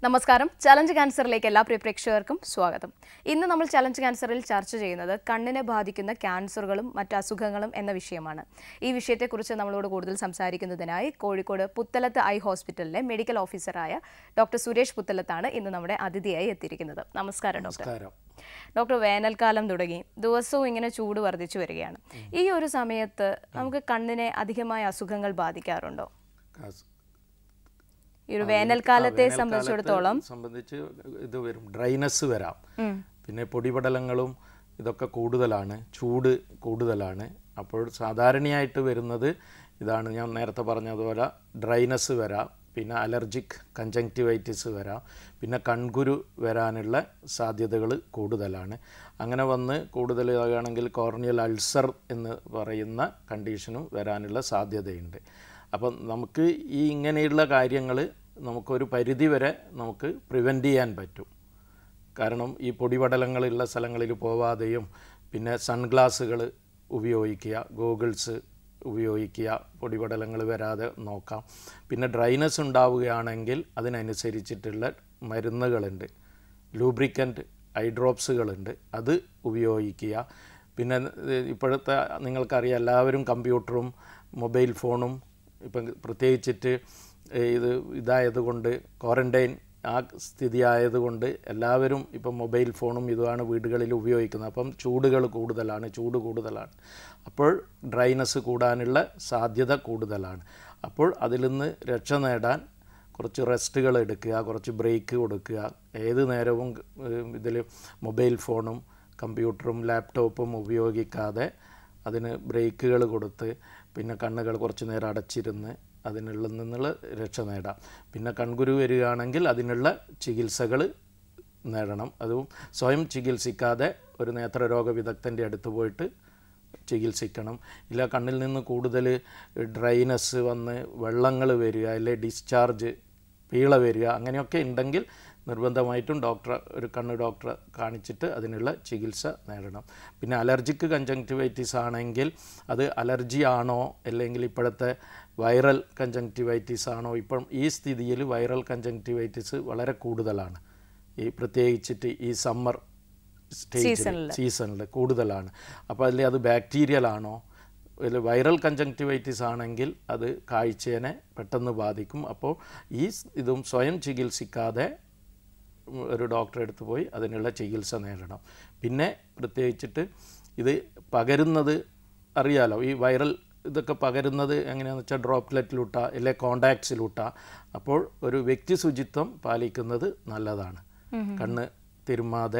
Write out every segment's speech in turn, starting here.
നമസ്കാരം ചലഞ്ച് ക്യാൻസറിലേക്ക് എല്ലാ പ്രിയ പ്രേക്ഷകർക്കും സ്വാഗതം ഇന്ന് നമ്മൾ ചലഞ്ച് ക്യാൻസറിൽ ചർച്ച ചെയ്യുന്നത് കണ്ണിനെ ബാധിക്കുന്ന ക്യാൻസറുകളും മറ്റ് അസുഖങ്ങളും എന്ന വിഷയമാണ് ഈ വിഷയത്തെക്കുറിച്ച് നമ്മളോട് കൂടുതൽ സംസാരിക്കുന്നതിനായി കോഴിക്കോട് പുത്തലത്ത് ഐ ഹോസ്പിറ്റലിലെ മെഡിക്കൽ ഓഫീസറായ ഡോക്ടർ സുരേഷ് പുത്തലത്താണ് ഇന്ന് നമ്മുടെ അതിഥിയായി എത്തിയിരിക്കുന്നത് നമസ്കാരം ഡോക്ടർ നമസ്കാരം ഡോക്ടർ വേനൽക്കാലം തുടങ്ങി ദിവസവും ഇങ്ങനെ ചൂട് വർദ്ധിച്ചു വരികയാണ് ഈ ഒരു സമയത്ത് നമുക്ക് കണ്ണിനെ അധികമായ അസുഖങ്ങൾ ബാധിക്കാറുണ്ടോ കാസ്- ഈ ഒരു ആ, വേനൽക്കാലത്തെ വേനൽക്കാലത്ത് സംബന്ധിച്ചിടത്തോളം സംബന്ധിച്ച് ഇത് വരും ഡ്രൈനസ് വരാം ഉം. പിന്നെ പൊടിപടലങ്ങളും ഇതൊക്കെ കൂടുതലാണ് ചൂട് കൂടുതലാണ് അപ്പോൾ സാധാരണയായിട്ട് വരുന്നത് ഇതാണ് ഞാൻ നേരത്തെ പറഞ്ഞതുപോലെ ഡ്രൈനസ് വരാം പിന്നെ അലർജിക് കഞ്ചങ്ക്റ്റിവൈറ്റിസ് വരാം പിന്നെ കൺകുരു വരാനുള്ള സാധ്യതകൾ കൂടുതലാണ് അങ്ങനെ വന്ന് കൂടുതലാകുകയാണെങ്കിൽ കോർണിയൽ അൾസർ എന്ന് പറയുന്ന കണ്ടീഷനും വരാനുള്ള സാധ്യതയുണ്ട് അപ്പം നമുക്ക് ഈ ഇങ്ങനെയുള്ള കാര്യങ്ങൾ നമുക്കൊരു പരിധി വരെ നമുക്ക് പ്രിവെൻറ്റ് ചെയ്യാൻ പറ്റും കാരണം ഈ പൊടിപടലങ്ങളുള്ള സ്ഥലങ്ങളിൽ പോവാതെയും പിന്നെ സൺഗ്ലാസുകൾ ഉപയോഗിക്കുക ഗോഗിൾസ് ഉപയോഗിക്കുക പൊടിപടലങ്ങൾ വരാതെ നോക്കാം പിന്നെ ഡ്രൈനസ് ഉണ്ടാവുകയാണെങ്കിൽ അതിനനുസരിച്ചിട്ടുള്ള മരുന്നുകളുണ്ട് ലൂബ്രിക്കൻ്റ് ഐ ഡ്രോപ്സുകളുണ്ട് അത് ഉപയോഗിക്കുക പിന്നെ ഇത് ഇപ്പോഴത്തെ നിങ്ങൾക്കറിയാം എല്ലാവരും കമ്പ്യൂട്ടറും മൊബൈൽ ഫോണും ഇപ്പം പ്രത്യേകിച്ചിട്ട് ഇത് ഇതായതുകൊണ്ട് ക്വാറൻറ്റൈൻ ആ സ്ഥിതി ആയതുകൊണ്ട് എല്ലാവരും ഇപ്പം മൊബൈൽ ഫോണും ഇതുമാണ് വീടുകളിൽ ഉപയോഗിക്കുന്നത് അപ്പം ചൂടുകൾ കൂടുതലാണ് ചൂട് കൂടുതലാണ് അപ്പോൾ ഡ്രൈനസ് കൂടാനുള്ള സാധ്യത കൂടുതലാണ് അപ്പോൾ അതിൽ നിന്ന് രക്ഷ നേടാൻ കുറച്ച് റെസ്റ്റുകൾ എടുക്കുക കുറച്ച് ബ്രേക്ക് കൊടുക്കുക ഏത് നേരവും ഇതിൽ മൊബൈൽ ഫോണും കമ്പ്യൂട്ടറും ലാപ്ടോപ്പും ഉപയോഗിക്കാതെ അതിന് ബ്രേക്കുകൾ കൊടുത്ത് പിന്നെ കണ്ണുകൾ കുറച്ച് നേരം അടച്ചിരുന്ന് അതിനുള്ള നിന്നുള്ള രക്ഷ നേടാം പിന്നെ കൺകുരു വരികയാണെങ്കിൽ അതിനുള്ള ചികിത്സകൾ നേടണം അതും സ്വയം ചികിത്സിക്കാതെ ഒരു നേത്രരോഗ വിദഗ്ധൻ്റെ അടുത്ത് പോയിട്ട് ചികിത്സിക്കണം ഇല്ല കണ്ണിൽ നിന്ന് കൂടുതൽ ഡ്രൈനസ് വന്ന് വെള്ളങ്ങൾ വരിക അല്ലെ ഡിസ്ചാർജ് പീള വരിക അങ്ങനെയൊക്കെ ഉണ്ടെങ്കിൽ നിർബന്ധമായിട്ടും ഡോക്ടറെ ഒരു കണ്ണ് ഡോക്ടറെ കാണിച്ചിട്ട് അതിനുള്ള ചികിത്സ നേടണം പിന്നെ അലർജിക്ക് കഞ്ചങ്ക്റ്റിവൈറ്റിസ് ആണെങ്കിൽ അത് അലർജി ആണോ അല്ലെങ്കിൽ ഇപ്പോഴത്തെ വൈറൽ കഞ്ചങ്ക്റ്റിവൈറ്റിസ് ആണോ ഇപ്പം ഈ സ്ഥിതിയിൽ വൈറൽ കഞ്ചങ്ക്റ്റിവൈറ്റിസ് വളരെ കൂടുതലാണ് ഈ പ്രത്യേകിച്ചിട്ട് ഈ സമ്മർ സ്റ്റേജിൽ സീസണിൽ കൂടുതലാണ് അപ്പോൾ അതിൽ അത് ബാക്ടീരിയൽ ആണോ ഇതിൽ വൈറൽ കഞ്ചങ്ക്റ്റിവൈറ്റിസ് ആണെങ്കിൽ അത് കാഴ്ചേനെ പെട്ടെന്ന് ബാധിക്കും അപ്പോൾ ഈ ഇതും സ്വയം ചികിത്സിക്കാതെ ഒരു ഡോക്ടറെ അടുത്ത് പോയി അതിനുള്ള ചികിത്സ നേടണം പിന്നെ പ്രത്യേകിച്ചിട്ട് ഇത് പകരുന്നത് അറിയാലോ ഈ വൈറൽ ഇതൊക്കെ പകരുന്നത് എങ്ങനെയാണെന്ന് വെച്ചാൽ ഡ്രോപ്ലെറ്റിലൂട്ട അല്ലെ കോണ്ടാക്ട്സിലൂട്ട അപ്പോൾ ഒരു വ്യക്തി ശുചിത്വം പാലിക്കുന്നത് നല്ലതാണ് കണ്ണ് തിരുമാതെ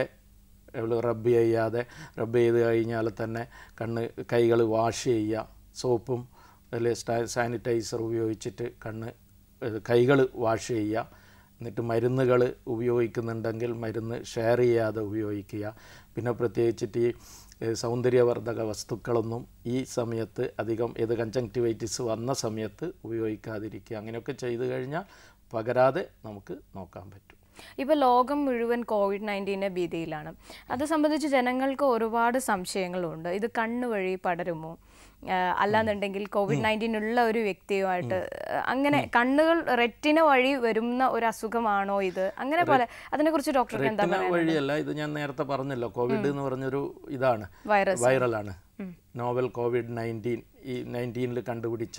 റബ്ബ് ചെയ്യാതെ റബ്ബ് ചെയ്ത് കഴിഞ്ഞാൽ തന്നെ കണ്ണ് കൈകൾ വാഷ് ചെയ്യുക സോപ്പും അല്ലെ സാനിറ്റൈസർ ഉപയോഗിച്ചിട്ട് കണ്ണ് കൈകൾ വാഷ് ചെയ്യുക എന്നിട്ട് മരുന്നുകൾ ഉപയോഗിക്കുന്നുണ്ടെങ്കിൽ മരുന്ന് ഷെയർ ചെയ്യാതെ ഉപയോഗിക്കുക പിന്നെ പ്രത്യേകിച്ചിട്ട് ഈ സൗന്ദര്യവർദ്ധക വസ്തുക്കളൊന്നും ഈ സമയത്ത് അധികം ഏത് കഞ്ചങ്ക്റ്റിവൈറ്റിസ് വന്ന സമയത്ത് ഉപയോഗിക്കാതിരിക്കുക അങ്ങനെയൊക്കെ ചെയ്തു കഴിഞ്ഞാൽ പകരാതെ നമുക്ക് നോക്കാൻ പറ്റും ഇപ്പോൾ ലോകം മുഴുവൻ കോവിഡ് നയൻറ്റീൻ്റെ ഭീതിയിലാണ് അത് സംബന്ധിച്ച് ജനങ്ങൾക്ക് ഒരുപാട് സംശയങ്ങളുണ്ട് ഇത് കണ്ണ് വഴി പടരുമോ ആഹ് അല്ലാന്നുണ്ടെങ്കിൽ കോവിഡ് നയൻറ്റീൻ ഉള്ള ഒരു വ്യക്തിയുമായിട്ട് അങ്ങനെ കണ്ണുകൾ റെറ്റിന വഴി വരുന്ന ഒരു അസുഖമാണോ ഇത് അങ്ങനെ പല അതിനെക്കുറിച്ച് ഡോക്ടർക്ക് എന്താ റെറ്റിന വഴിയല്ല ഇത് ഞാൻ നേരത്തെ പറഞ്ഞല്ലോ കോവിഡ് എന്ന് പറഞ്ഞൊരു ഇതാണ് വൈറസ് വൈറലാണ് നോവൽ കോവിഡ് നയൻറ്റീൻ ഈ നയൻറ്റീനിൽ കണ്ടുപിടിച്ച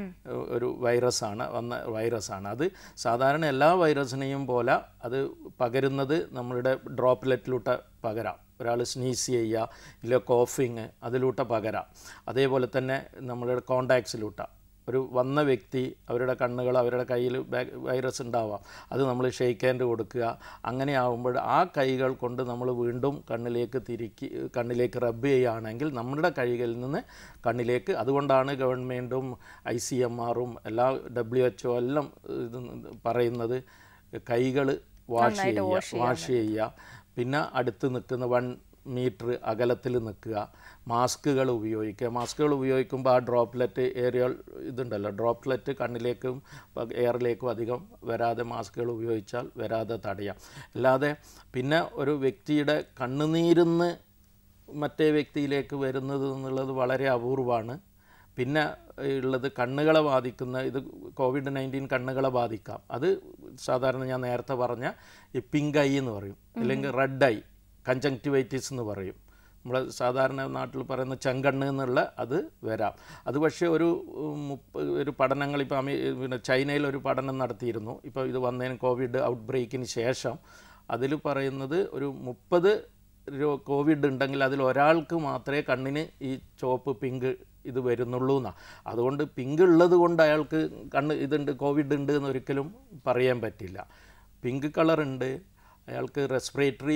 ഒരു വൈറസാണ് വന്ന വൈറസാണ് അത് സാധാരണ എല്ലാ വൈറസിനെയും പോലെ അത് പകരുന്നത് നമ്മളുടെ ഡ്രോപ്ലെറ്റിലൂടെ പകരാം ഒരാൾ സ്നീസ് ചെയ്യുക ഇല്ല കോഫിങ് അതിലൂടെ പകരാം അതേപോലെ തന്നെ നമ്മളുടെ കോണ്ടാക്ട്സിലൂട്ട ഒരു വന്ന വ്യക്തി അവരുടെ കണ്ണുകൾ അവരുടെ കയ്യിൽ വൈറസ് ഉണ്ടാവാം അത് നമ്മൾ ഷെയ്ക്ക് ഹാൻഡ് കൊടുക്കുക അങ്ങനെ ആകുമ്പോൾ ആ കൈകൾ കൊണ്ട് നമ്മൾ വീണ്ടും കണ്ണിലേക്ക് തിരിക്കി കണ്ണിലേക്ക് റബ്ബ് ചെയ്യുകയാണെങ്കിൽ നമ്മുടെ കൈകളിൽ നിന്ന് കണ്ണിലേക്ക് അതുകൊണ്ടാണ് ഗവൺമെൻറ്റും ഐ സി എം ആറും എല്ലാ ഡബ്ല്യു എച്ച് ഒ എല്ലാം ഇത് പറയുന്നത് കൈകൾ വാഷ് ചെയ്യുക വാഷ് ചെയ്യുക പിന്നെ അടുത്ത് നിൽക്കുന്ന വൺ മീറ്റർ അകലത്തിൽ നിൽക്കുക മാസ്കുകൾ ഉപയോഗിക്കുക മാസ്കുകൾ ഉപയോഗിക്കുമ്പോൾ ആ ഡ്രോപ്ലെറ്റ് ഏരിയൽ ഇതുണ്ടല്ലോ ഡ്രോപ്ലെറ്റ് കണ്ണിലേക്കും എയറിലേക്കും അധികം വരാതെ മാസ്കുകൾ ഉപയോഗിച്ചാൽ വരാതെ തടയാം അല്ലാതെ പിന്നെ ഒരു വ്യക്തിയുടെ കണ്ണുനീരിന്ന് മറ്റേ വ്യക്തിയിലേക്ക് വരുന്നത് എന്നുള്ളത് വളരെ അപൂർവമാണ് പിന്നെ ഉള്ളത് കണ്ണുകളെ ബാധിക്കുന്ന ഇത് കോവിഡ് നയൻറ്റീൻ കണ്ണുകളെ ബാധിക്കാം അത് സാധാരണ ഞാൻ നേരത്തെ പറഞ്ഞ ഈ പിങ്ക് ഐ എന്ന് പറയും അല്ലെങ്കിൽ റെഡ് ഐ കഞ്ചങ്ക്ടിവൈറ്റിസ് എന്ന് പറയും നമ്മൾ സാധാരണ നാട്ടിൽ പറയുന്ന ചെങ്കണ്ണ് എന്നുള്ള അത് വരാം അത് പക്ഷേ ഒരു ഉം, മുപ്പ ഒരു പഠനങ്ങൾ ഇപ്പോൾ അമേ പിന്നെ ചൈനയിൽ ഒരു പഠനം നടത്തിയിരുന്നു ഇപ്പോൾ ഇത് വന്നതിന് കോവിഡ് ഔട്ട് ബ്രേക്കിന് ശേഷം അതിൽ പറയുന്നത് ഒരു മുപ്പത് കോവിഡ് ഉണ്ടെങ്കിൽ അതിൽ ഒരാൾക്ക് മാത്രമേ കണ്ണിന് ഈ ചുവപ്പ് പിങ്ക് ഇത് വരുന്നുള്ളൂ എന്നാണ് അതുകൊണ്ട് പിങ്ക് ഉള്ളത് കൊണ്ട് അയാൾക്ക് കണ്ണ് ഇതുണ്ട് കോവിഡ് ഉണ്ട് എന്ന് ഒരിക്കലും പറയാൻ പറ്റില്ല പിങ്ക് കളർ ഉണ്ട് അയാൾക്ക് റെസ്പിറേറ്ററി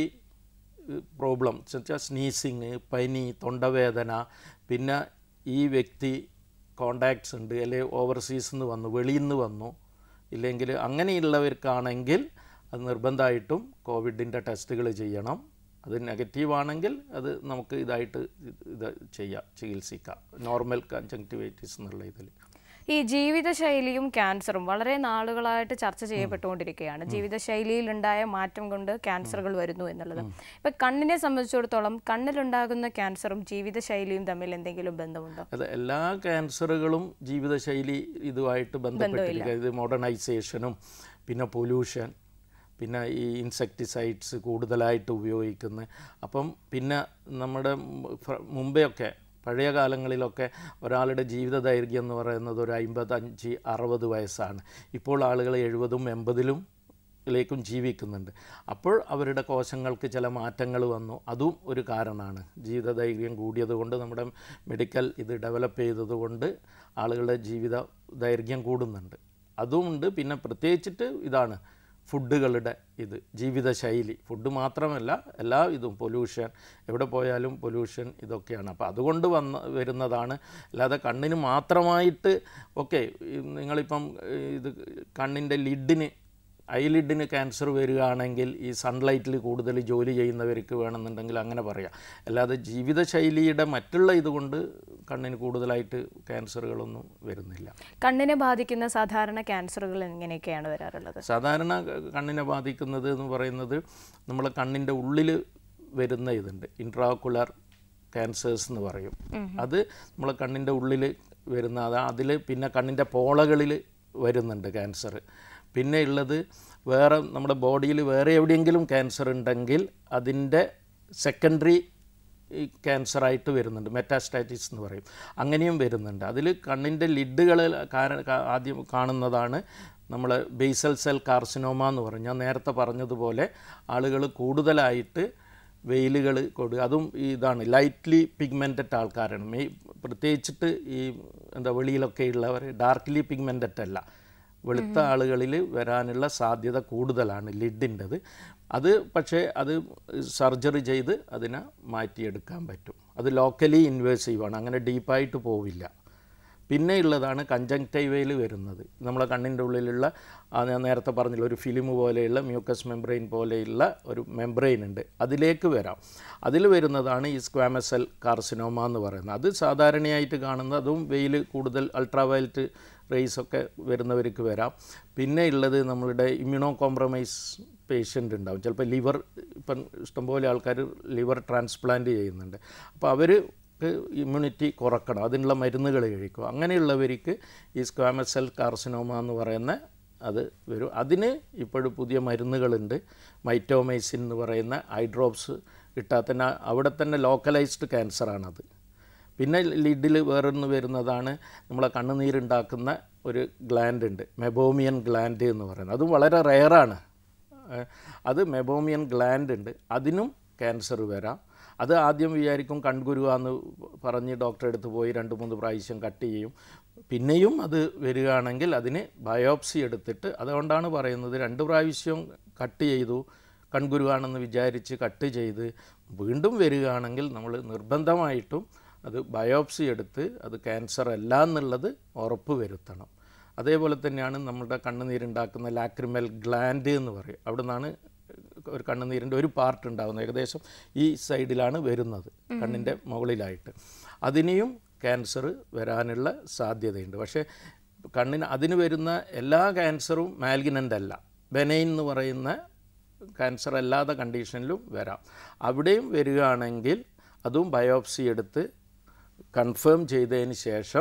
പ്രോബ്ലം വെച്ചാൽ സ്നീസിങ് പനി തൊണ്ടവേദന പിന്നെ ഈ വ്യക്തി കോണ്ടാക്ട്സ് ഉണ്ട് അല്ലെങ്കിൽ ഓവർസീസ് നിന്ന് വന്നു വെളിയിൽ നിന്ന് വന്നു ഇല്ലെങ്കിൽ അങ്ങനെയുള്ളവർക്കാണെങ്കിൽ അത് നിർബന്ധമായിട്ടും കോവിഡിൻ്റെ ടെസ്റ്റുകൾ ചെയ്യണം അത് നെഗറ്റീവ് ആണെങ്കിൽ അത് നമുക്ക് ഇതായിട്ട് ഇത് ചെയ്യാം ചികിത്സിക്കാം നോർമൽ കൺജങ്ക്ടിവൈറ്റിസ് എന്നുള്ള ഇതിൽ ഈ ജീവിതശൈലിയും ക്യാൻസറും വളരെ നാളുകളായിട്ട് ചർച്ച ചെയ്യപ്പെട്ടുകൊണ്ടിരിക്കുകയാണ് ജീവിതശൈലിയിൽ ഉണ്ടായ മാറ്റം കൊണ്ട് ക്യാൻസറുകൾ വരുന്നു എന്നുള്ളത് ഇപ്പൊ കണ്ണിനെ സംബന്ധിച്ചിടത്തോളം കണ്ണിലുണ്ടാകുന്ന ക്യാൻസറും ജീവിതശൈലിയും തമ്മിൽ എന്തെങ്കിലും ബന്ധമുണ്ടോ അത് എല്ലാ ക്യാൻസറുകളും ജീവിതശൈലി ഇതുമായിട്ട് ബന്ധപ്പെട്ടിരിക്കുക ഇത് മോഡേണൈസേഷനും പിന്നെ പൊല്യൂഷൻ പിന്നെ ഈ ഇൻസെക്ടിസൈഡ്സ് കൂടുതലായിട്ട് ഉപയോഗിക്കുന്ന അപ്പം പിന്നെ നമ്മുടെ ഫ്ര- മുമ്പെയൊക്കെ പഴയ കാലങ്ങളിലൊക്കെ ഒരാളുടെ ജീവിത ദൈർഘ്യം എന്ന് പറയുന്നത് ഒരു അമ്പത്തഞ്ച് അറുപത് വയസ്സാണ് ഇപ്പോൾ ആളുകൾ എഴുപതും എൺപതിലും ലേക്കും ജീവിക്കുന്നുണ്ട് അപ്പോൾ അവരുടെ കോശങ്ങൾക്ക് ചില മാറ്റങ്ങൾ വന്നു അതും ഒരു കാരണമാണ് ജീവിതദൈർഘ്യം കൂടിയത് കൊണ്ട് നമ്മുടെ മെഡിക്കൽ ഇത് ഡെവലപ്പ് ചെയ്തത് കൊണ്ട് ആളുകളുടെ ജീവിത ദൈർഘ്യം കൂടുന്നുണ്ട് അതുമുണ്ട് പിന്നെ പ്രത്യേകിച്ചിട്ട് ഇതാണ് ഫുഡുകളുടെ ഇത് ജീവിതശൈലി ഫുഡ് മാത്രമല്ല എല്ലാ ഇതും പൊല്യൂഷൻ എവിടെ പോയാലും പൊല്യൂഷൻ ഇതൊക്കെയാണ് അപ്പോൾ അതുകൊണ്ട് വന്ന വരുന്നതാണ് അല്ലാതെ കണ്ണിന് മാത്രമായിട്ട് ഓക്കെ നിങ്ങളിപ്പം ഏ, ഇത് കണ്ണിൻ്റെ ലിഡിന് ഐലിഡിന് ക്യാൻസർ വരികയാണെങ്കിൽ ഈ സൺലൈറ്റിൽ കൂടുതൽ ജോലി ചെയ്യുന്നവർക്ക് വേണമെന്നുണ്ടെങ്കിൽ അങ്ങനെ പറയാം അല്ലാതെ ജീവിതശൈലിയുടെ മറ്റുള്ള ഇതുകൊണ്ട് കണ്ണിന് കൂടുതലായിട്ട് ക്യാൻസറുകളൊന്നും വരുന്നില്ല കണ്ണിനെ ബാധിക്കുന്ന സാധാരണ ക്യാൻസറുകൾ എങ്ങനെയൊക്കെയാണ് വരാറുള്ളത് സാധാരണ കണ്ണിനെ ബാധിക്കുന്നത് എന്ന് പറയുന്നത് നമ്മളെ കണ്ണിൻ്റെ ഉള്ളിൽ വരുന്ന ഇതുണ്ട് ഇൻട്രാക്കുലർ ക്യാൻസേഴ്സ് എന്ന് പറയും അത് നമ്മളെ കണ്ണിൻ്റെ ഉള്ളിൽ വരുന്ന അത് അതിൽ പിന്നെ കണ്ണിൻ്റെ പോളകളിൽ വരുന്നുണ്ട് ക്യാൻസർ പിന്നെ ഉള്ളത് വേറെ നമ്മുടെ ബോഡിയിൽ വേറെ എവിടെയെങ്കിലും ക്യാൻസർ ഉണ്ടെങ്കിൽ അതിൻ്റെ സെക്കൻഡറി ഈ ക്യാൻസറായിട്ട് വരുന്നുണ്ട് മെറ്റാസ്റ്റാറ്റിസ് എന്ന് പറയും അങ്ങനെയും വരുന്നുണ്ട് അതിൽ കണ്ണിൻ്റെ ലിഡുകളിൽ കാര- കാ- ആദ്യം കാണുന്നതാണ് നമ്മൾ ബേസൽ സെൽ കാർസിനോമ എന്ന് പറയും ഞാൻ നേരത്തെ പറഞ്ഞതുപോലെ ആളുകൾ കൂടുതലായിട്ട് വെയിലുകൾ കൊടുക്കുക അതും ഈ ഇതാണ് ലൈറ്റ്ലി പിഗ്മെൻറ്റഡ് ആൾക്കാരാണ് മെയ് പ്രത്യേകിച്ചിട്ട് ഈ എന്താ വെളിയിലൊക്കെ ഉള്ളവർ ഡാർക്ക്ലി പിഗ്മെൻറ്റഡ് അല്ല വെളുത്ത ആളുകളിൽ വരാനുള്ള സാധ്യത കൂടുതലാണ് ലിഡിൻ്റെത് അത് പക്ഷേ അത് സർജറി ചെയ്ത് അതിനെ മാറ്റിയെടുക്കാൻ പറ്റും അത് ലോക്കലി ഇൻവേസീവാണ് അങ്ങനെ ഡീപ്പായിട്ട് പോവില്ല പിന്നെ ഉള്ളതാണ് കഞ്ചങ്ടൈവയിൽ വരുന്നത് നമ്മളെ കണ്ണിൻ്റെ ഉള്ളിലുള്ള ആ ഞാൻ നേരത്തെ പറഞ്ഞില്ല ഒരു ഫിലിം പോലെയുള്ള മ്യൂക്കസ് മെംബ്രെയിൻ പോലെയുള്ള ഒരു മെംബ്രെയിൻ ഉണ്ട് അതിലേക്ക് വരാം അതിൽ വരുന്നതാണ് ഈ സ്ക്വാമസെൽ കാർസിനോമ എന്ന് പറയുന്നത് അത് സാധാരണയായിട്ട് കാണുന്നത് അതും വെയിൽ കൂടുതൽ അൾട്രാവയലറ്റ് റേസ് ഒക്കെ വരുന്നവർക്ക് വരാം പിന്നെ ഉള്ളത് നമ്മളുടെ ഇമ്മ്യൂണോ കോംപ്രമൈസ് പേഷ്യൻ്റ് ഉണ്ടാവും ചിലപ്പോൾ ലിവർ ഇപ്പം ഇഷ്ടംപോലെ ആൾക്കാർ ലിവർ ട്രാൻസ്പ്ലാന്റ് ചെയ്യുന്നുണ്ട് അപ്പോൾ അവർ ഇമ്മ്യൂണിറ്റി കുറക്കണം അതിനുള്ള മരുന്നുകൾ കഴിക്കും അങ്ങനെയുള്ളവർക്ക് ഈ സ്ക്വാമസ് സെൽ കാർസിനോമ എന്ന് പറയുന്ന അത് വരും അതിന് ഇപ്പോഴും പുതിയ മരുന്നുകളുണ്ട് മൈറ്റോമൈസിൻ എന്ന് പറയുന്ന ഐ ഡ്രോപ്സ് ഇട്ടാൽ തന്നെ അവിടെ തന്നെ ലോക്കലൈസ്ഡ് ക്യാൻസറാണത് പിന്നെ ലിഡിൽ വേറൊന്ന് വരുന്നതാണ് നമ്മളെ കണ്ണുനീരുണ്ടാക്കുന്ന ഒരു ഗ്ലാൻഡ് ഉണ്ട് മെബോമിയൻ ഗ്ലാൻഡ് എന്ന് പറയുന്നത് അതും വളരെ റെയറാണ് ഏഹ് അത് മെബോമിയൻ ഗ്ലാൻഡ് ഉണ്ട് അതിനും ക്യാൻസർ വരാം അത് ആദ്യം വിചാരിക്കും കൺകുരുവാന്ന് പറഞ്ഞ് ഡോക്ടറെ അടുത്ത് പോയി രണ്ട് മൂന്ന് പ്രാവശ്യം കട്ട് ചെയ്യും പിന്നെയും അത് വരികയാണെങ്കിൽ അതിന് ബയോപ്സി എടുത്തിട്ട് അതുകൊണ്ടാണ് പറയുന്നത് രണ്ട് പ്രാവശ്യം കട്ട് ചെയ്തു കൺകുരുവാണെന്ന് വിചാരിച്ച് കട്ട് ചെയ്ത് വീണ്ടും വരികയാണെങ്കിൽ നമ്മൾ നിർബന്ധമായിട്ടും അത് ബയോപ്സി എടുത്ത് അത് ക്യാൻസർ അല്ല എന്നുള്ളത് ഉറപ്പ് വരുത്തണം അതേപോലെ തന്നെയാണ് നമ്മുടെ കണ്ണുനീരുണ്ടാക്കുന്ന ലാക്രിമൽ ഗ്ലാൻഡ് എന്ന് പറയും അവിടെ നിന്നാണ് ഒരു കണ്ണുനീരിൻ്റെ ഒരു പാർട്ട് ഉണ്ടാകുന്നത് ഏകദേശം ഈ സൈഡിലാണ് വരുന്നത് കണ്ണിൻ്റെ മുകളിലായിട്ട് അതിനെയും ക്യാൻസർ വരാനുള്ള സാധ്യതയുണ്ട് പക്ഷേ കണ്ണിന് അതിന് വരുന്ന എല്ലാ ക്യാൻസറും മാൽഗിനൻ്റ് അല്ല ബെനൈൻ എന്ന് പറയുന്ന ക്യാൻസർ അല്ലാത്ത കണ്ടീഷനിലും വരാം അവിടെയും വരികയാണെങ്കിൽ അതും ബയോപ്സി എടുത്ത് കൺഫേം ചെയ്തതിന് ശേഷം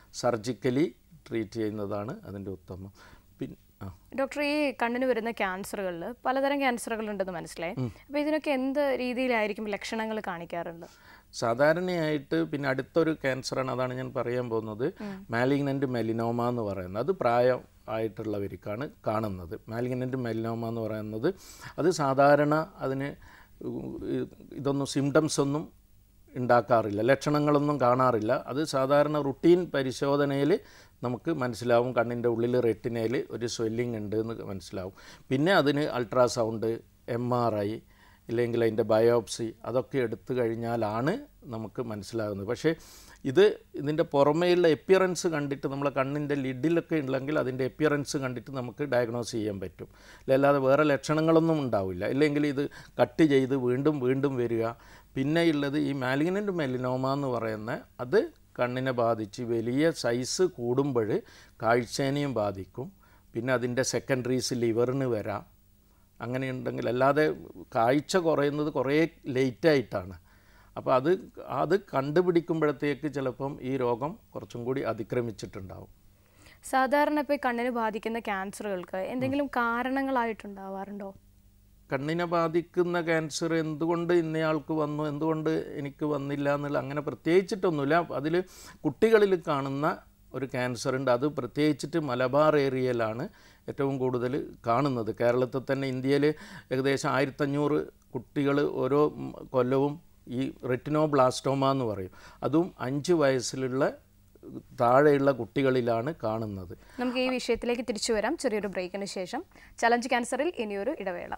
സർജിക്കലി ട്രീറ്റ് ചെയ്യുന്നതാണ് അതിൻ്റെ ഉത്തമം പിന്നെ ആ ഡോക്ടർ ഈ കണ്ണിന് വരുന്ന ക്യാൻസറുകളിൽ പലതരം ക്യാൻസറുകൾ ഉണ്ടെന്ന് മനസ്സിലായി അപ്പോൾ ഇതിനൊക്കെ എന്ത് രീതിയിലായിരിക്കും ലക്ഷണങ്ങൾ കാണിക്കാറുണ്ട് സാധാരണയായിട്ട് പിന്നെ അടുത്തൊരു ക്യാൻസറാണ് അതാണ് ഞാൻ പറയാൻ പോകുന്നത് മാലിഗ്നൻ്റ് മെലിനോമ എന്ന് പറയുന്നത് അത് പ്രായം ആയിട്ടുള്ളവർക്കാണ് കാണുന്നത് മാലിഗ്നൻ്റ് മെലിനോമ എന്ന് പറയുന്നത് അത് സാധാരണ അതിന് ഇതൊന്നും സിംറ്റംസ് ഒന്നും ഉണ്ടാക്കാറില്ല ലക്ഷണങ്ങളൊന്നും കാണാറില്ല അത് സാധാരണ റുട്ടീൻ പരിശോധനയിൽ നമുക്ക് മനസ്സിലാവും കണ്ണിൻ്റെ ഉള്ളിൽ റെറ്റിനയിൽ ഒരു സ്വെല്ലിംഗ് ഉണ്ട് എന്ന് മനസ്സിലാവും പിന്നെ അതിന് അൾട്രാസൗണ്ട് എം ആർ ഐ ഇല്ലെങ്കിൽ അതിൻ്റെ ബയോപ്സി അതൊക്കെ എടുത്തു കഴിഞ്ഞാലാണ് നമുക്ക് മനസ്സിലാകുന്നത് പക്ഷേ ഇത് ഇതിൻ്റെ പുറമേയുള്ള എപ്പിയറൻസ് കണ്ടിട്ട് നമ്മളെ കണ്ണിൻ്റെ ലിഡിലൊക്കെ ഉണ്ടെങ്കിൽ അതിൻ്റെ എപ്പിയറൻസ് കണ്ടിട്ട് നമുക്ക് ഡയഗ്നോസ് ചെയ്യാൻ പറ്റും അല്ലാതെ വേറെ ലക്ഷണങ്ങളൊന്നും ഉണ്ടാവില്ല ഇല്ലെങ്കിൽ ഇത് കട്ട് ചെയ്ത് വീണ്ടും വീണ്ടും വരിക പിന്നെ ഉള്ളത് ഈ മാലിഗ്നൻ്റ് മെലിനോമ എന്ന് പറയുന്ന അത് കണ്ണിനെ ബാധിച്ച് വലിയ സൈസ് കൂടുമ്പോൾ കാഴ്ചേനെയും ബാധിക്കും പിന്നെ അതിൻ്റെ സെക്കൻഡറീസ് ലിവറിന് വരാം അങ്ങനെയുണ്ടെങ്കിൽ അല്ലാതെ കാഴ്ച കുറയുന്നത് കുറേ ലേറ്റായിട്ടാണ് അപ്പോൾ അത് അത് കണ്ടുപിടിക്കുമ്പോഴത്തേക്ക് ചിലപ്പം ഈ രോഗം കുറച്ചും കൂടി അതിക്രമിച്ചിട്ടുണ്ടാവും സാധാരണ ഇപ്പോൾ ഈ കണ്ണിന് ബാധിക്കുന്ന ക്യാൻസറുകൾക്ക് എന്തെങ്കിലും കാരണങ്ങളായിട്ടുണ്ടാവാറുണ്ടോ കണ്ണിനെ ബാധിക്കുന്ന ക്യാൻസർ എന്തുകൊണ്ട് ഇന്നയാൾക്ക് വന്നു എന്തുകൊണ്ട് എനിക്ക് വന്നില്ല എന്നുള്ള അങ്ങനെ പ്രത്യേകിച്ചിട്ടൊന്നുമില്ല അതിൽ കുട്ടികളിൽ കാണുന്ന ഒരു ക്യാൻസർ ഉണ്ട് അത് പ്രത്യേകിച്ചിട്ട് മലബാർ ഏരിയയിലാണ് ഏറ്റവും കൂടുതൽ കാണുന്നത് കേരളത്തിൽ തന്നെ ഇന്ത്യയിൽ ഏകദേശം ആയിരത്തഞ്ഞൂറ് കുട്ടികൾ ഓരോ ഉം, കൊല്ലവും ഈ റെറ്റിനോബ്ലാസ്റ്റോമ എന്ന് പറയും അതും അഞ്ച് വയസ്സിലുള്ള താഴെയുള്ള കുട്ടികളിലാണ് കാണുന്നത് നമുക്ക് ഈ വിഷയത്തിലേക്ക് തിരിച്ചു വരാം ചെറിയൊരു ബ്രേക്കിന് ശേഷം ചലഞ്ച് ക്യാൻസറിൽ ഇനിയൊരു ഇടവേള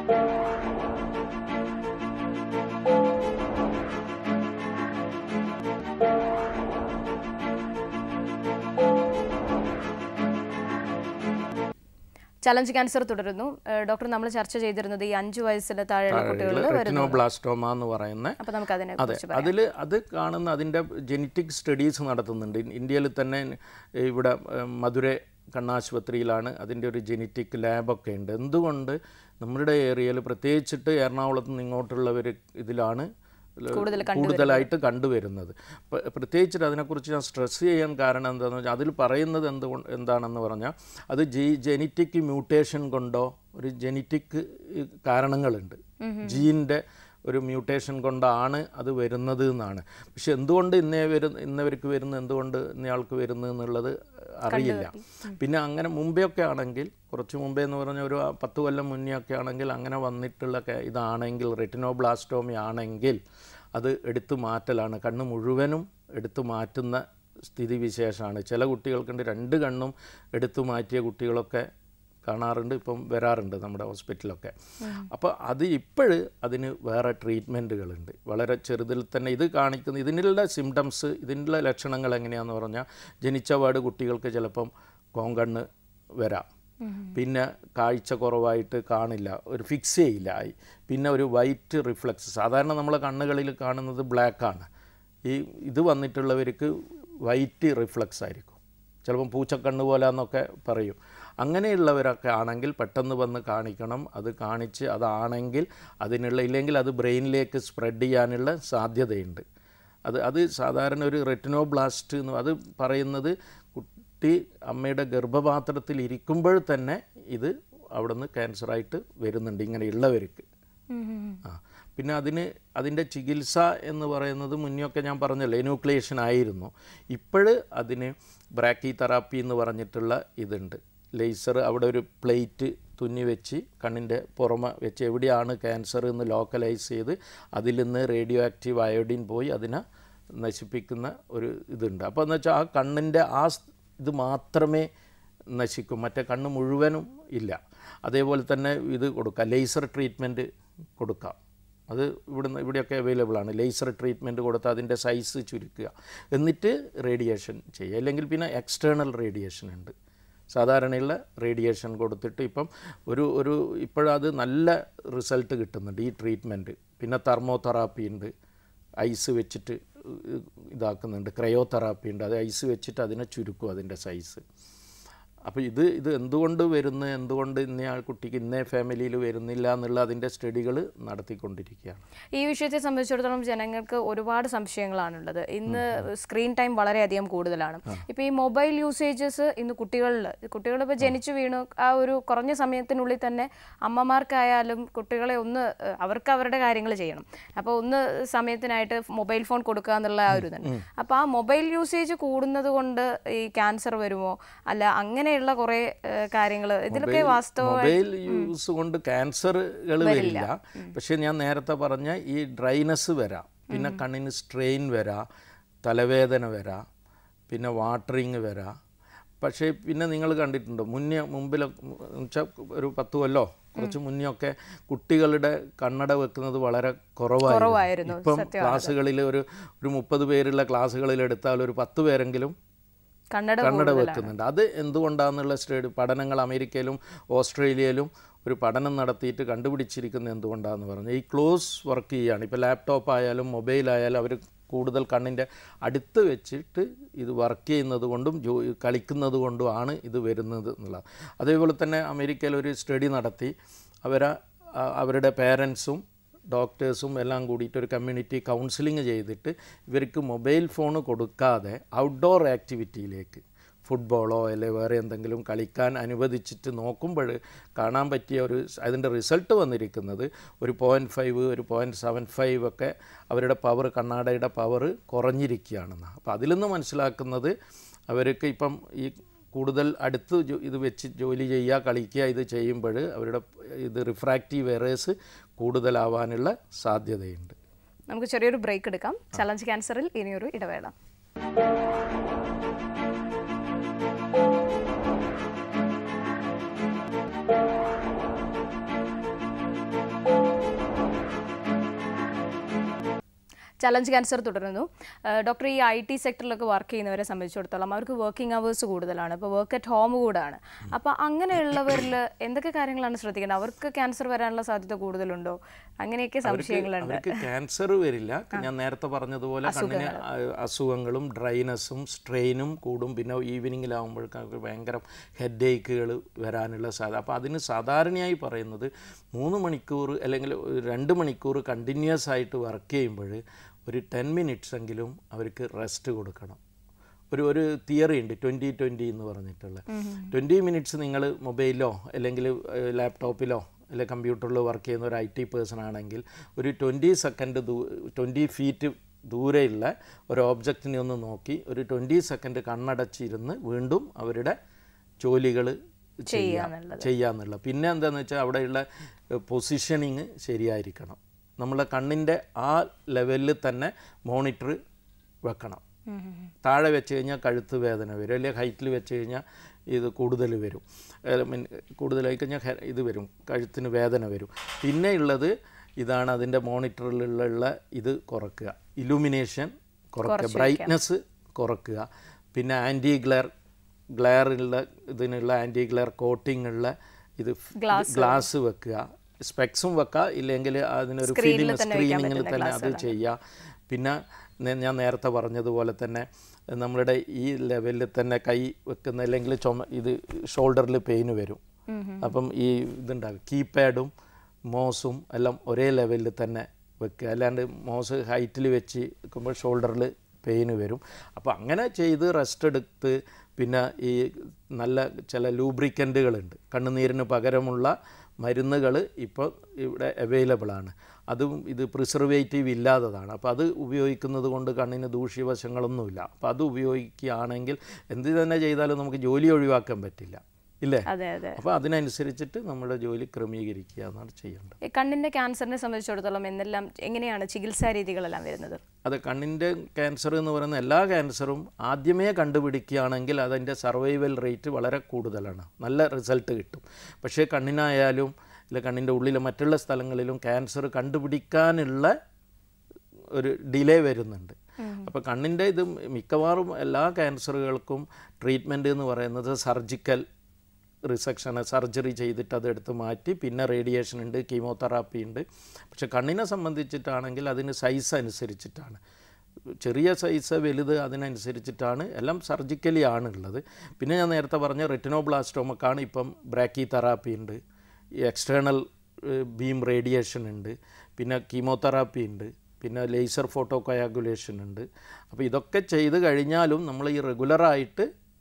ചലഞ്ച് ക്യാൻസർ തുടരുന്നു ഏഹ് ഡോക്ടർ നമ്മൾ ചർച്ച ചെയ്തിരുന്നത് ഈ അഞ്ചു വയസ്സിലെ താഴെയുള്ള കുട്ടികളിൽ വരുന്നു റെറ്റിനോബ്ലാസ്റ്റോമ എന്ന് പറയുന്ന അപ്പൊ നമുക്ക് അതിനെ അതെ അതിൽ അത് കാണുന്ന അതിൻ്റെ ജനറ്റിക് സ്റ്റഡീസ് നടത്തുന്നുണ്ട് ഇൻ- ഇന്ത്യയിൽ തന്നെ ഇവിടെ ഏഹ്, മധുര കണ്ണാശുപത്രിയിലാണ് അതിൻ്റെ ഒരു ജനറ്റിക് ലാബൊക്കെ ഉണ്ട് എന്തുകൊണ്ട് നമ്മുടെ ഏരിയയിൽ പ്രത്യേകിച്ചിട്ട് എറണാകുളത്ത് നിന്ന് ഇങ്ങോട്ടുള്ളവർ ഇതിലാണ് കൂടുതൽ കൂടുതലായിട്ട് കണ്ടുവരുന്നത് പ- പ്രത്യേകിച്ചിട്ട് അതിനെക്കുറിച്ച് ഞാൻ സ്ട്രെസ് ചെയ്യാൻ കാരണം എന്താണെന്ന് വെച്ചാൽ അതിൽ പറയുന്നത് എന്തുകൊണ്ട് എന്താണെന്ന് പറഞ്ഞാൽ അത് ജി ജനറ്റിക് മ്യൂട്ടേഷൻ കൊണ്ടോ ഒരു ജനറ്റിക് കാരണങ്ങളുണ്ട് ജീൻ്റെ ഒരു മ്യൂട്ടേഷൻ കൊണ്ടാണ് അത് വരുന്നത് എന്നാണ് പക്ഷെ എന്തുകൊണ്ട് ഇന്നേ വരുന്ന ഇന്നവർക്ക് വരുന്ന എന്തുകൊണ്ട് ഇന്നയാൾക്ക് വരുന്നത് എന്നുള്ളത് അറിയില്ല പിന്നെ അങ്ങനെ മുമ്പേ ഒക്കെ ആണെങ്കിൽ കുറച്ച് മുമ്പേ എന്ന് പറഞ്ഞ ഒരു പത്ത് കൊല്ലം മുന്നേ ഒക്കെ ആണെങ്കിൽ അങ്ങനെ വന്നിട്ടുള്ള ക- ഇതാണെങ്കിൽ റെറ്റിനോബ്ലാസ്റ്റോമി ആണെങ്കിൽ അത് എടുത്തു മാറ്റലാണ് കണ്ണ് മുഴുവനും എടുത്തു മാറ്റുന്ന സ്ഥിതിവിശേഷമാണ് ചില കുട്ടികൾക്കുണ്ട് രണ്ട് കണ്ണും എടുത്തു മാറ്റിയ കുട്ടികളൊക്കെ കാണാറുണ്ട് ഇപ്പം വരാറുണ്ട് നമ്മുടെ ഹോസ്പിറ്റലൊക്കെ അപ്പോൾ അത് ഇപ്പോഴ് അതിന് വേറെ ട്രീറ്റ്മെൻറ്റുകളുണ്ട് വളരെ ചെറുതിൽ തന്നെ ഇത് കാണിക്കുന്ന ഇതിനുള്ള സിംറ്റംസ് ഇതിനുള്ള ലക്ഷണങ്ങൾ എങ്ങനെയാണെന്ന് പറഞ്ഞാൽ ജനിച്ചപാട് കുട്ടികൾക്ക് ചിലപ്പം കോങ്കണ്ണ് വരാം പിന്നെ കാഴ്ച കുറവായിട്ട് കാണില്ല ഒരു ഫിക്സ് ചെയ്യില്ല ആയി പിന്നെ ഒരു വൈറ്റ് റിഫ്ലക്സ് സാധാരണ നമ്മളെ കണ്ണുകളിൽ കാണുന്നത് ബ്ലാക്കാണ് ഈ ഇത് വന്നിട്ടുള്ളവർക്ക് വൈറ്റ് റിഫ്ലക്സ് ആയിരിക്കും ചിലപ്പം പൂച്ചക്കണ്ണ് പോലെ എന്നൊക്കെ പറയും അങ്ങനെയുള്ളവരൊക്കെ ആണെങ്കിൽ പെട്ടെന്ന് വന്ന് കാണിക്കണം അത് കാണിച്ച് അതാണെങ്കിൽ അതിനുള്ള ഇല്ലെങ്കിൽ അത് ബ്രെയിനിലേക്ക് സ്പ്രെഡ് ചെയ്യാനുള്ള സാധ്യതയുണ്ട് അത് അത് സാധാരണ ഒരു റെറ്റിനോബ്ലാസ്റ്റ് എന്ന് അത് പറയുന്നത് കുട്ടി അമ്മയുടെ ഗർഭപാത്രത്തിൽ ഇരിക്കുമ്പോൾ തന്നെ ഇത് അവിടുന്ന് ക്യാൻസറായിട്ട് വരുന്നുണ്ട് ഇങ്ങനെയുള്ളവർക്ക് ആ പിന്നെ അതിന് അതിൻ്റെ ചികിത്സ എന്ന് പറയുന്നത് മുന്നെയൊക്കെ ഞാൻ പറഞ്ഞല്ലോ എനൂക്ലിയേഷൻ ആയിരുന്നു ഇപ്പോഴ് അതിന് ബ്രാക്കി തെറാപ്പി എന്ന് പറഞ്ഞിട്ടുള്ള ഇതുണ്ട് ലേസർ അവിടെ ഒരു പ്ലേറ്റ് തുന്നി വെച്ച് കണ്ണിൻ്റെ പുറമെ വെച്ച് എവിടെയാണ് ക്യാൻസർ എന്ന് ലോക്കലൈസ് ചെയ്ത് അതിൽ നിന്ന് റേഡിയോ ആക്റ്റീവ് അയോഡിൻ പോയി അതിനെ നശിപ്പിക്കുന്ന ഒരു ഇതുണ്ട് അപ്പോൾ എന്ന് വെച്ചാൽ ആ കണ്ണിൻ്റെ ആ സ് ഇത് മാത്രമേ നശിക്കും മറ്റേ കണ്ണ് മുഴുവനും ഇല്ല അതേപോലെ തന്നെ ഇത് കൊടുക്കാം ലേസർ ട്രീറ്റ്മെൻറ്റ് കൊടുക്കാം അത് ഇവിടുന്ന് ഇവിടെയൊക്കെ അവൈലബിൾ ആണ് ലേസർ ട്രീറ്റ്മെൻറ്റ് കൊടുത്ത് അതിൻ്റെ സൈസ് ചുരുക്കുക എന്നിട്ട് റേഡിയേഷൻ ചെയ്യുക അല്ലെങ്കിൽ പിന്നെ എക്സ്റ്റേണൽ റേഡിയേഷൻ ഉണ്ട് സാധാരണയുള്ള റേഡിയേഷൻ കൊടുത്തിട്ട് ഇപ്പം ഒരു ഒരു ഇപ്പോഴത് നല്ല റിസൾട്ട് കിട്ടുന്നുണ്ട് ഈ ട്രീറ്റ്മെൻറ്റ് പിന്നെ തെർമോതെറാപ്പി ഉണ്ട് ഐസ് വെച്ചിട്ട് ഇതാക്കുന്നുണ്ട് ക്രയോതെറാപ്പി ഉണ്ട് അത് ഐസ് വെച്ചിട്ട് അതിനെ ചുരുക്കും അതിൻ്റെ സൈസ് അപ്പോൾ ഇത് ഇത് എന്തുകൊണ്ട് വരുന്നു എന്തുകൊണ്ട് ഇന്നയാൾ കുട്ടിക്ക് ഇന്നേ ഫാമിലിയിൽ വരുന്നില്ല എന്നുള്ള അതിൻ്റെ സ്റ്റഡികൾ നടത്തിക്കൊണ്ടിരിക്കുകയാണ് ഈ വിഷയത്തെ സംബന്ധിച്ചിടത്തോളം ജനങ്ങൾക്ക് ഒരുപാട് സംശയങ്ങളാണുള്ളത് ഇന്ന് സ്ക്രീൻ ടൈം വളരെയധികം കൂടുതലാണ് ഇപ്പോൾ ഈ മൊബൈൽ യൂസേജസ് ഇന്ന് കുട്ടികളിൽ കുട്ടികൾ ഇപ്പോൾ ജനിച്ചു വീണു ആ ഒരു കുറഞ്ഞ സമയത്തിനുള്ളിൽ തന്നെ അമ്മമാർക്കായാലും കുട്ടികളെ ഒന്ന് ഏഹ്, അവർക്ക് അവരുടെ കാര്യങ്ങൾ ചെയ്യണം അപ്പോൾ ഒന്ന് സമയത്തിനായിട്ട് മൊബൈൽ ഫോൺ കൊടുക്കുക എന്നുള്ള ആ ഒരു ഇതുണ്ട് അപ്പോൾ ആ മൊബൈൽ യൂസേജ് കൂടുന്നത് കൊണ്ട് ഈ ക്യാൻസർ വരുമോ അല്ല അങ്ങനെയുള്ള കുറേ കാര്യങ്ങൾ ഇതിലൊക്കെ വാസ്തവ മൊബൈൽ യൂസ് കൊണ്ട് ക്യാൻസറുകൾ വരില്ല പക്ഷേ ഞാൻ നേരത്തെ പറഞ്ഞ ഈ ഡ്രൈനസ് വരാം പിന്നെ കണ്ണിന് സ്ട്രെയിൻ വരാം തലവേദന വരാം പിന്നെ വാട്ടറിങ് വരാം പക്ഷേ പിന്നെ നിങ്ങൾ കണ്ടിട്ടുണ്ടോ മുന്നേ മുമ്പിൽ വെച്ചാൽ ഒരു പത്ത് കൊല്ലോ കുറച്ച് മുന്നെയൊക്കെ കുട്ടികളുടെ കണ്ണട വെക്കുന്നത് വളരെ കുറവായിരുന്നു കുറവായിരുന്നു, ഇപ്പം ക്ലാസ്സുകളിൽ ഒരു ഒരു മുപ്പത് പേരുള്ള ക്ലാസ്സുകളിൽ എടുത്താൽ ഒരു പത്ത് പേരെങ്കിലും കണ്ണട കണ്ണട വെക്കുന്നുണ്ട് അത് എന്തുകൊണ്ടാണെന്നുള്ള സ്റ്റഡി പഠനങ്ങൾ അമേരിക്കയിലും ഓസ്ട്രേലിയയിലും ഒരു പഠനം നടത്തിയിട്ട് കണ്ടുപിടിച്ചിരിക്കുന്നത് എന്തുകൊണ്ടാണെന്ന് പറഞ്ഞു ഈ ക്ലോസ് വർക്ക് ചെയ്യുകയാണ് ഇപ്പോൾ ലാപ്ടോപ്പ് ആയാലും മൊബൈൽ ആയാലും അവർ കൂടുതൽ കണ്ണിൻ്റെ അടുത്ത് വെച്ചിട്ട് ഇത് വർക്ക് ചെയ്യുന്നത് കൊണ്ടും ജോ കളിക്കുന്നത് കൊണ്ടുമാണ് ഇത് വരുന്നത് എന്നുള്ളത് അതേപോലെ തന്നെ അമേരിക്കയിൽ ഒരു സ്റ്റഡി നടത്തി അവരെ ആ, അവരുടെ പേരൻസും ഡോക്ടേഴ്സും എല്ലാം കൂടിയിട്ട് ഒരു കമ്മ്യൂണിറ്റി കൗൺസിലിംഗ് ചെയ്തിട്ട് ഇവർക്ക് മൊബൈൽ ഫോൺ കൊടുക്കാതെ ഔട്ട്ഡോർ ആക്ടിവിറ്റിയിലേക്ക് ഫുട്ബോളോ അല്ലെ വേറെ എന്തെങ്കിലും കളിക്കാൻ അനുവദിച്ചിട്ട് നോക്കുമ്പോൾ കാണാൻ പറ്റിയ ഒരു അതിൻ്റെ റിസൾട്ട് വന്നിരിക്കുന്നത് ഒരു പോയിൻറ്റ് ഫൈവ് ഒരു പോയിൻറ്റ് സെവൻ ഫൈവ് ഒക്കെ അവരുടെ പവർ കണ്ണാടയുടെ പവർ കുറഞ്ഞിരിക്കുകയാണെന്ന് അപ്പോൾ അതിൽ നിന്ന് മനസ്സിലാക്കുന്നത് അവർക്ക് ഇപ്പം ഈ കൂടുതൽ അടുത്ത് ജോ- ഇത് വെച്ച് ജോലി ചെയ്യുക കളിക്കുക ഇത് ചെയ്യുമ്പോൾ അവരുടെ ഇത് റിഫ്രാക്റ്റീവ് എറേഴ്സ് കൂടുതലാവാനുള്ള സാധ്യതയുണ്ട് നമുക്ക് ചെറിയൊരു ബ്രേക്ക് എടുക്കാം ചലഞ്ച് ക്യാൻസറിൽ ഇനിയൊരു ഇടവേള ചലഞ്ച് ക്യാൻസർ തുടരുന്നു ഏഹ് ഡോക്ടർ ഈ ഐ ടി സെക്ടറിലൊക്കെ വർക്ക് ചെയ്യുന്നവരെ സംബന്ധിച്ചിടത്തോളം അവർക്ക് വർക്കിംഗ് അവേഴ്സ് കൂടുതലാണ് ഇപ്പോൾ വർക്ക് അറ്റ് ഹോം കൂടാണ് അപ്പോൾ അങ്ങനെയുള്ളവരിൽ എന്തൊക്കെ കാര്യങ്ങളാണ് ശ്രദ്ധിക്കേണ്ടത് അവർക്ക് ക്യാൻസർ വരാനുള്ള സാധ്യത കൂടുതലുണ്ടോ അങ്ങനെയൊക്കെ സംശയങ്ങളുണ്ട് അവർക്ക് ക്യാൻസർ വരില്ല ഞാൻ നേരത്തെ പറഞ്ഞതുപോലെ കണ്ണിന് അ- അസുഖങ്ങളും ഡ്രൈനസും സ്ട്രെയിനും കൂടും പിന്നെ ഈവനിങ്ങിലാവുമ്പോഴേക്കും അവർക്ക് ഭയങ്കര ഹെഡ് ഏക്കുകൾ വരാനുള്ള സാധ്യത അപ്പോൾ അതിന് സാധാരണയായി പറയുന്നത് മൂന്ന് മണിക്കൂർ അല്ലെങ്കിൽ ഒരു രണ്ട് മണിക്കൂർ കണ്ടിന്യൂസ് ആയിട്ട് വർക്ക് ചെയ്യുമ്പോൾ ഒരു ടെൻ മിനിറ്റ്സ് എങ്കിലും അവർക്ക് റെസ്റ്റ് കൊടുക്കണം ഒരു ഒരു തിയറി ഉണ്ട് ട്വൻറ്റി ട്വൻറ്റി എന്ന് പറഞ്ഞിട്ടുള്ള ട്വൻറ്റി മിനിറ്റ്സ് നിങ്ങൾ മൊബൈലിലോ അല്ലെങ്കിൽ ലാപ്ടോപ്പിലോ അല്ലെങ്കിൽ കമ്പ്യൂട്ടറിലോ വർക്ക് ചെയ്യുന്ന ഒരു ഐ ടി പേഴ്സൺ ആണെങ്കിൽ ഒരു ട്വൻറ്റി സെക്കൻഡ് ദൂ ട്വൻറ്റി ഫീറ്റ് ദൂരെയുള്ള ഒരു ഓബ്ജക്റ്റിനെ ഒന്ന് നോക്കി ഒരു ട്വൻറ്റി സെക്കൻഡ് കണ്ണടച്ചിരുന്ന് വീണ്ടും അവരുടെ ജോലികൾ ചെയ്യാം ചെയ്യാന്നുള്ള പിന്നെ എന്താണെന്ന് വെച്ചാൽ അവിടെയുള്ള പൊസിഷനിങ് ശരിയായിരിക്കണം നമ്മളെ കണ്ണിൻ്റെ ആ ലെവലിൽ തന്നെ മോണിറ്റർ വെക്കണം താഴെ വെച്ച് കഴിഞ്ഞാൽ കഴുത്ത് വേദന വരും അല്ലെങ്കിൽ ഹൈറ്റിൽ വെച്ച് കഴിഞ്ഞാൽ ഇത് കൂടുതൽ വരും മീൻ കൂടുതലായി കഴിഞ്ഞാൽ ഹെ- ഇത് വരും കഴുത്തിന് വേദന വരും പിന്നെ ഉള്ളത് ഇതാണ് അതിൻ്റെ മോണിറ്ററിലുള്ള ഇത് കുറക്കുക ഇലുമിനേഷൻ കുറക്കുക ബ്രൈറ്റ്നസ് കുറക്കുക പിന്നെ ആൻറ്റി ഗ്ലെയർ ഗ്ലെയറുള്ള ഇതിനുള്ള ആൻറ്റി ഗ്ലെയർ കോട്ടിംഗ് ഉള്ള ഇത് ഗ്ലാസ് വെക്കുക സ്പെക്സും വെക്കുക ഇല്ലെങ്കിൽ അതിനൊരു ഫിലിം സ്ക്രീനിങ്ങിൽ തന്നെ അത് ചെയ്യുക പിന്നെ നേ- ഞാൻ നേരത്തെ പറഞ്ഞതുപോലെ തന്നെ നമ്മളുടെ ഈ ലെവലിൽ തന്നെ കൈ വെക്കുന്ന അല്ലെങ്കിൽ ചുമ ഇത് ഷോൾഡറിൽ പെയിന് വരും അപ്പം ഈ ഇതുണ്ടാകും കീപാഡും മോസും എല്ലാം ഒരേ ലെവലിൽ തന്നെ വെക്കുക അല്ലാണ്ട് മോസ് ഹൈറ്റിൽ വെച്ച് വെക്കുമ്പോൾ ഷോൾഡറിൽ പെയിന് വരും അപ്പോൾ അങ്ങനെ ചെയ്ത് റെസ്റ്റ് എടുത്ത് പിന്നെ ഈ നല്ല ചില ലൂബ്രിക്കൻറ്റുകളുണ്ട് കണ്ണുനീരിന് പകരമുള്ള മരുന്നുകൾ ഇപ്പോൾ ഇവിടെ അവൈലബിൾ ആണ് അതും ഇത് പ്രിസർവേറ്റീവ് ഇല്ലാത്തതാണ് അപ്പോൾ അത് ഉപയോഗിക്കുന്നത് കൊണ്ട് കണ്ണിന് ദൂഷ്യവശങ്ങളൊന്നുമില്ല അപ്പോൾ അത് ഉപയോഗിക്കുകയാണെങ്കിൽ എന്ത് തന്നെ ചെയ്താലും നമുക്ക് ജോലി ഒഴിവാക്കാൻ പറ്റില്ല ഇല്ലേ അതെ അതെ അപ്പോൾ അതിനനുസരിച്ചിട്ട് നമ്മുടെ ജോലി ക്രമീകരിക്കുക എന്നാണ് ചെയ്യേണ്ടത് ഈ കണ്ണിന്റെ ക്യാൻസറിനെ സംബന്ധിച്ചിടത്തോളം എന്തെല്ലാം എങ്ങനെയാണ് ചികിത്സാ രീതികളെല്ലാം വരുന്നത് അത് കണ്ണിൻ്റെ ക്യാൻസർ എന്ന് പറയുന്ന എല്ലാ ക്യാൻസറും ആദ്യമേ കണ്ടുപിടിക്കുകയാണെങ്കിൽ അതിൻ്റെ സർവൈവൽ റേറ്റ് വളരെ കൂടുതലാണ് നല്ല റിസൾട്ട് കിട്ടും പക്ഷേ കണ്ണിനായാലും ഇല്ല കണ്ണിൻ്റെ ഉള്ളിലെ മറ്റുള്ള സ്ഥലങ്ങളിലും ക്യാൻസർ കണ്ടുപിടിക്കാനുള്ള ഒരു ഡിലേ വരുന്നുണ്ട് അപ്പോൾ കണ്ണിൻ്റെ ഇത് മിക്കവാറും എല്ലാ ക്യാൻസറുകൾക്കും ട്രീറ്റ്മെൻറ്റ് എന്ന് പറയുന്നത് സർജിക്കൽ റിസക്ഷന് സർജറി ചെയ്തിട്ട് അതെടുത്ത് മാറ്റി പിന്നെ റേഡിയേഷൻ ഉണ്ട് കീമോതെറാപ്പി ഉണ്ട് പക്ഷെ കണ്ണിനെ സംബന്ധിച്ചിട്ടാണെങ്കിൽ അതിന് സൈസ് അനുസരിച്ചിട്ടാണ് ചെറിയ സൈസ് വലുത് അതിനനുസരിച്ചിട്ടാണ് എല്ലാം സർജിക്കലി ആണ് ഉള്ളത് പിന്നെ ഞാൻ നേരത്തെ പറഞ്ഞ റെറ്റിനോബ്ലാസ്റ്റോമക്കാണ് ഇപ്പം ബ്രാക്കി തെറാപ്പി ഉണ്ട് ഈ എക്സ്റ്റേണൽ ബീം റേഡിയേഷൻ ഉണ്ട് പിന്നെ കീമോതെറാപ്പി ഉണ്ട് പിന്നെ ലേസർ ഫോട്ടോ കൊയാഗുലേഷൻ ഉണ്ട് അപ്പോൾ ഇതൊക്കെ ചെയ്ത് കഴിഞ്ഞാലും നമ്മൾ ഈ റെഗുലറായിട്ട്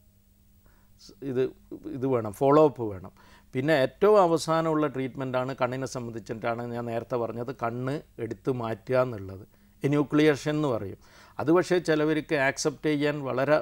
ഇത് ഇത് വേണം ഫോളോ അപ്പ് വേണം പിന്നെ ഏറ്റവും അവസാനമുള്ള ട്രീറ്റ്മെൻറ്റാണ് കണ്ണിനെ സംബന്ധിച്ചിട്ടാണ് ഞാൻ നേരത്തെ പറഞ്ഞത് കണ്ണ് എടുത്ത് മാറ്റുക എന്നുള്ളത് എന്യൂക്ലിയേഷൻ എന്ന് പറയും അത് പക്ഷേ ചിലവർക്ക് ആക്സെപ്റ്റ് ചെയ്യാൻ വളരെ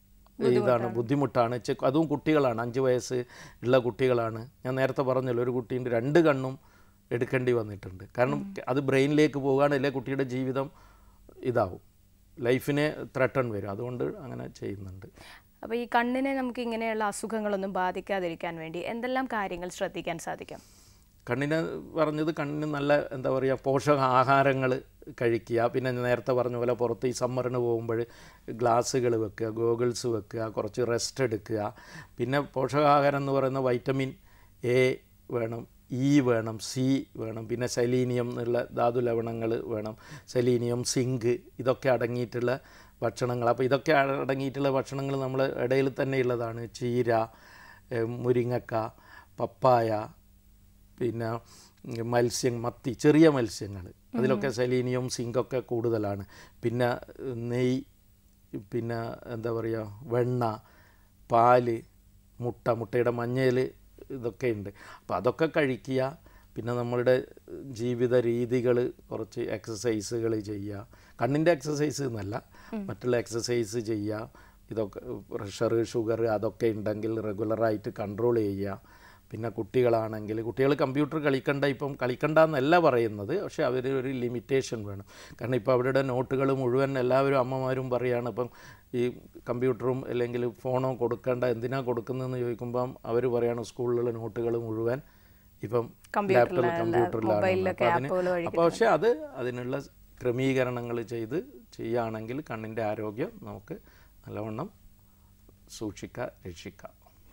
ഇതാണ് ബുദ്ധിമുട്ടാണ് ചെ- അതും കുട്ടികളാണ് അഞ്ച് വയസ്സ് ഉള്ള കുട്ടികളാണ് ഞാൻ നേരത്തെ പറഞ്ഞല്ലോ ഒരു കുട്ടീൻ്റെ രണ്ട് കണ്ണും എടുക്കേണ്ടി വന്നിട്ടുണ്ട് കാരണം അത് ബ്രെയിനിലേക്ക് പോകുകയാണെങ്കിൽ കുട്ടിയുടെ ജീവിതം ഇതാവും ലൈഫിനെ ത്രട്ടൺ വരും അതുകൊണ്ട് അങ്ങനെ ചെയ്യുന്നുണ്ട് അപ്പോൾ ഈ കണ്ണിനെ നമുക്ക് ഇങ്ങനെയുള്ള അസുഖങ്ങളൊന്നും ബാധിക്കാതിരിക്കാൻ വേണ്ടി എന്തെല്ലാം കാര്യങ്ങൾ ശ്രദ്ധിക്കാൻ സാധിക്കും കണ്ണിന് പറഞ്ഞത് കണ്ണിന് നല്ല എന്താ പറയുക പോഷക ആഹാരങ്ങൾ കഴിക്കുക പിന്നെ ഞാൻ നേരത്തെ പറഞ്ഞ പോലെ പുറത്ത് ഈ സമ്മറിന് പോകുമ്പോൾ ഗ്ലാസ്സുകൾ വെക്കുക ഗോഗിൾസ് വെക്കുക കുറച്ച് റെസ്റ്റ് എടുക്കുക പിന്നെ പോഷകാഹാരം എന്ന് പറയുന്ന വൈറ്റമിൻ എ വേണം ഇ വേണം സി വേണം പിന്നെ സെലീനിയം എന്നുള്ള ധാതു ലവണങ്ങൾ വേണം സെലീനിയം സിങ്ക് ഇതൊക്കെ അടങ്ങിയിട്ടുള്ള ഭക്ഷണങ്ങൾ അപ്പോൾ ഇതൊക്കെ അടങ്ങിയിട്ടുള്ള ഭക്ഷണങ്ങൾ നമ്മൾ ഇടയിൽ തന്നെ ഉള്ളതാണ് ചീര ഏഹ് മുരിങ്ങക്ക പപ്പായ പിന്നെ മത്സ്യം മത്തി ചെറിയ മത്സ്യങ്ങൾ അതിലൊക്കെ സെലീനിയം സിങ്കൊക്കെ കൂടുതലാണ് പിന്നെ നെയ് പിന്നെ എന്താ പറയുക വെണ്ണ പാല് മുട്ട മുട്ടയുടെ മഞ്ഞയിൽ ഇതൊക്കെ ഉണ്ട് അപ്പോൾ അതൊക്കെ കഴിക്കുക പിന്നെ നമ്മളുടെ ജീവിത രീതികൾ കുറച്ച് എക്സസൈസുകൾ ചെയ്യുക കണ്ണിൻ്റെ എക്സസൈസ് എന്നല്ല മറ്റുള്ള എക്സസൈസ് ചെയ്യുക ഇതൊക്കെ പ്രഷർ ഷുഗർ അതൊക്കെ ഉണ്ടെങ്കിൽ റെഗുലറായിട്ട് കൺട്രോൾ ചെയ്യുക പിന്നെ കുട്ടികളാണെങ്കിൽ കുട്ടികൾ കമ്പ്യൂട്ടർ കളിക്കണ്ട ഇപ്പം കളിക്കണ്ട എന്നല്ല പറയുന്നത് പക്ഷേ അവർ ഒരു ലിമിറ്റേഷൻ വേണം കാരണം ഇപ്പോൾ അവരുടെ നോട്ടുകൾ മുഴുവൻ എല്ലാവരും അമ്മമാരും പറയുകയാണ് ഇപ്പം ഈ കമ്പ്യൂട്ടറും അല്ലെങ്കിൽ ഫോണോ കൊടുക്കേണ്ട എന്തിനാ കൊടുക്കുന്നതെന്ന് ചോദിക്കുമ്പം അവർ പറയാണ് സ്കൂളിലുള്ള നോട്ടുകൾ മുഴുവൻ ഇപ്പം ലാപ്ടോപ്പ് കമ്പ്യൂട്ടറിലാണ്, കമ്പ്യൂട്ടറിലാണ് മൊബൈലിലൊക്കെ അപ്പോൾ അതിന് ആപ്പുകൾ വഴി അപ്പോൾ പക്ഷേ അത് അതിനുള്ള ക്രമീകരണങ്ങൾ ചെയ്ത് ചെയ്യുകയാണെങ്കിൽ കണ്ണിൻ്റെ ആരോഗ്യം നമുക്ക് നല്ലവണ്ണം സൂക്ഷിക്കാം രക്ഷിക്കാം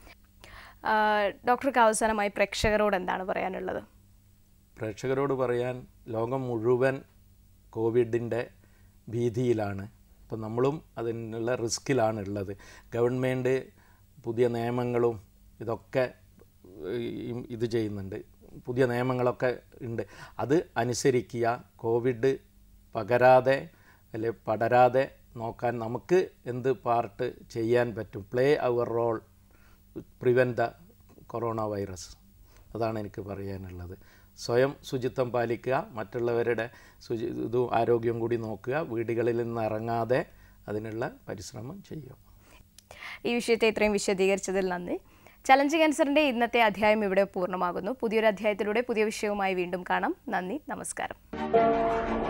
ആ, ഡോക്ടർക്ക് അവസാനമായി പ്രേക്ഷകരോട് എന്താണ് പറയാനുള്ളത് പ്രേക്ഷകരോട് പറയാൻ ലോകം മുഴുവൻ കോവിഡിൻ്റെ ഭീതിയിലാണ് അപ്പം നമ്മളും അതിനുള്ള റിസ്കിലാണ് ഉള്ളത് ഗവൺമെൻറ് പുതിയ നിയമങ്ങളും ഇതൊക്കെ ഈ ഇത് ചെയ്യുന്നുണ്ട് പുതിയ നിയമങ്ങളൊക്കെ ഉണ്ട് അത് അനുസരിക്കുക കോവിഡ് പകരാതെ അല്ലെ പടരാതെ നോക്കാൻ നമുക്ക് എന്ത് പാർട്ട് ചെയ്യാൻ പറ്റും പ്ലേ അവർ role prevent the corona virus അതാണ് എനിക്ക് പറയാനുള്ളത് സ്വയം ശുചിത്വം പാലിക്കുക മറ്റുള്ളവരുടെ ശുചി ഇതും ആരോഗ്യം കൂടി നോക്കുക വീടുകളിൽ നിന്ന് ഇറങ്ങാതെ അതിനുള്ള പരിശ്രമം ചെയ്യുക ഈ വിഷയത്തെ ഇത്രയും വിശദീകരിച്ചതിൽ നന്ദി ചലഞ്ച് ക്യാൻസറിന്റെ ഇന്നത്തെ അധ്യായം ഇവിടെ പൂർണ്ണമാകുന്നു പുതിയൊരു അധ്യായത്തിലൂടെ പുതിയ വിഷയവുമായി വീണ്ടും കാണാം നന്ദി നമസ്കാരം